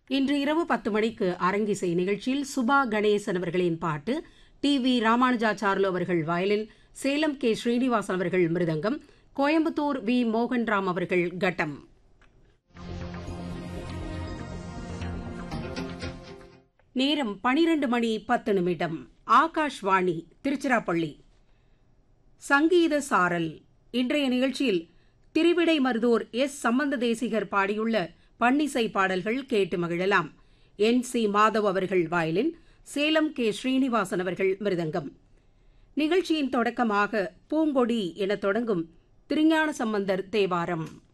இன்று இரவு பத்து மணிக்கு அரங்கிசை நிகழ்ச்சியில் சுபா கணேசன் அவர்களின் பாட்டு டி வி ராமானுஜாச்சார்லு அவர்கள் வயலின் சேலம் கே ஸ்ரீனிவாசன் அவர்கள் மிருதங்கம் கோயம்புத்தூர் வி மோகன்ராம் அவர்கள் கட்டம் நேரம் பனிரெண்டு மணி பத்து நிமிடம் ஆகாஷ்வாணி திருச்சிராப்பள்ளி சங்கீத சாரல் இன்றைய நிகழ்ச்சியில் திருவிடை மருதூர் எஸ் சம்பந்த தேசிகர் பாடியுள்ள பன்னிசை பாடல்கள் கேட்டு மகிழலாம் என் சி மாதவ் அவர்கள் வயலின் சேலம் கே ஸ்ரீனிவாசன் அவர்கள் மிருதங்கம் நிகழ்ச்சியின் தொடக்கமாக பூங்கொடி என தொடங்கும் திருஞான சம்பந்தர் தேவாரம்